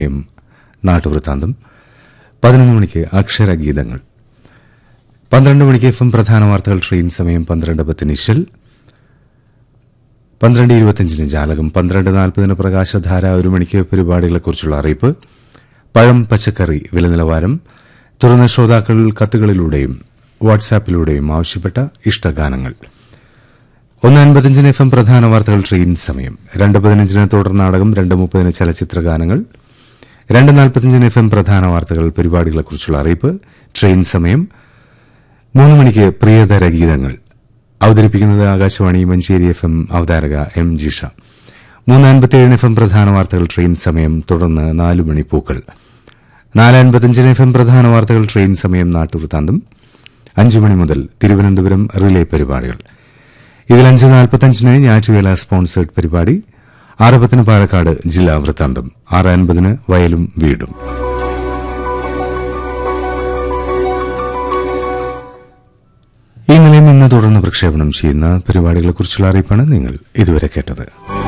M നാട്ടുവൃത്താന്തം പതിനൊന്ന് മണിക്ക് അക്ഷരഗീതങ്ങൾ പന്ത്രണ്ട് മണിക്ക് എഫ് എം പ്രധാന വാർത്തകൾ ട്രെയിൻ സമയം പന്ത്രണ്ട് പത്തിന് ഇശൽ പന്ത്രണ്ട് ഇരുപത്തിയഞ്ചിന് ജാലകം പന്ത്രണ്ട് നാൽപ്പതിന് പ്രകാശധാര ഒരു മണിക്ക് പരിപാടികളെക്കുറിച്ചുള്ള അറിയിപ്പ് പഴം പച്ചക്കറി വില നിലവാരം തുറന്ന ശ്രോതാക്കൾ കത്തുകളിലൂടെയും വാട്സാപ്പിലൂടെയും ആവശ്യപ്പെട്ട ഇഷ്ടഗാനങ്ങൾ ഒന്ന് അൻപത്തിയഞ്ചിന് എഫ് എം പ്രധാന വാർത്തകൾ ട്രെയിൻ സമയം രണ്ട് പതിനഞ്ചിന് തുടർ നാടകം രണ്ട് മുപ്പതിന് ചലച്ചിത്ര ഗാനങ്ങൾ രണ്ട് നാൽപ്പത്തിയഞ്ചിന് എഫ് എം പ്രധാന വാർത്തകൾ പരിപാടികളെക്കുറിച്ചുള്ള അറിയിപ്പ് ട്രെയിൻ സമയം മൂന്ന് മണിക്ക് പ്രിയതര ഗീതങ്ങൾ അവതരിപ്പിക്കുന്നത് ആകാശവാണി മഞ്ചേരി എഫ് എം അവതാരക എം ജിഷ മൂന്ന് അൻപത്തിയേഴിന് എഫ് എം പ്രധാന വാർത്തകൾ ട്രെയിൻ സമയം തുടർന്ന് നാല് മണി പൂക്കൾ നാല് അൻപത്തിയഞ്ചിന് എഫ് എം പ്രധാന വാർത്തകൾ ട്രെയിൻ സമയം നാട്ടുവൃത്താന്തം അഞ്ചു മണി മുതൽ തിരുവനന്തപുരം റിലേ പരിപാടികൾ ഇതിൽ അഞ്ച് നാൽപ്പത്തഞ്ചിന് ഞാറ്റുവേല സ്പോൺസേഡ് പരിപാടി ആറ് പത്തിന് പാലക്കാട് ജില്ലാ വൃത്താന്തം ആറ് അൻപതിന് വയലും വീടും ഈ നിലയം ഇന്ന് തുടർന്ന് പ്രക്ഷേപണം ചെയ്യുന്ന പരിപാടികളെക്കുറിച്ചുള്ള അറിയിപ്പാണ് നിങ്ങൾ ഇതുവരെ കേട്ടത്